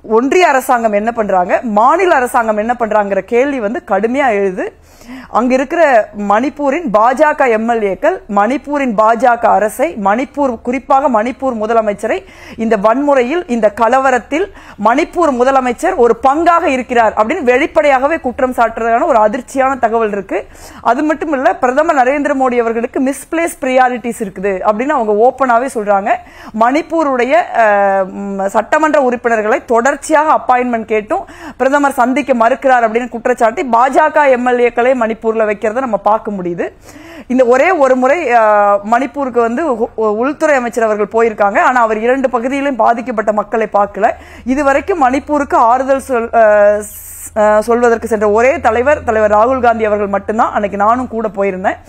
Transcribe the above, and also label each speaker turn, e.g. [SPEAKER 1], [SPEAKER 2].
[SPEAKER 1] ஒன்றிய அரசாங்கம் என்ன பண்றாங்க மாநில அரசாங்கம் என்ன பண்றாங்கிற கேள்வி வந்து கடுமையா எழுது அங்க இருக்கிற மணிப்பூரின் பாஜக எம்எல்ஏக்கள் மணிப்பூரின் பாஜக அரசை மணிப்பூர் குறிப்பாக மணிப்பூர் முதலமைச்சரை இந்த வன்முறையில் இந்த கலவரத்தில் மணிப்பூர் முதலமைச்சர் ஒரு பங்காக இருக்கிறார் அப்படின்னு வெளிப்படையாகவே குற்றம் சாட்டுறதான ஒரு அதிர்ச்சியான தகவல் இருக்கு அது மட்டும் இல்ல பிரதமர் நரேந்திர மோடி அவர்களுக்கு மிஸ்பிளேஸ் ப்ரியாரிட்டிஸ் இருக்குது அப்படின்னு அவங்க ஓப்பனாவே சொல்றாங்க மணிப்பூருடைய அஹ், ம், சட்டமன்ற உறுப்பினர்களை தொடர்ச்சியாக அப்பாயின்மெண்ட் கேட்டும் பிரதமர் சந்திக்க மறுக்கிறார் அப்படின்னு குற்றச்சாட்டி பாஜக எம்எல்ஏக்களை மணிப்பூர்ல வைக்கிறத நம்ம பார்க்க முடியுது இந்த ஒரே ஒரு முறை அஹ், மணிப்பூருக்கு வந்து உ- உ- உள்துறை அமைச்சர் அவர்கள் போயிருக்காங்க ஆனா அவர் இரண்டு பகுதியிலும் பாதிக்கப்பட்ட மக்களை பார்க்கல இதுவரைக்கும் மணிப்பூருக்கு ஆறுதல் சொல் அஹ், ஸ்- அஹ், சொல்வதற்கு சென்ற ஒரே தலைவர் தலைவர் ராகுல் காந்தி அவர்கள் மட்டும்தான் அன்னைக்கு நானும் கூட போயிருந்தேன்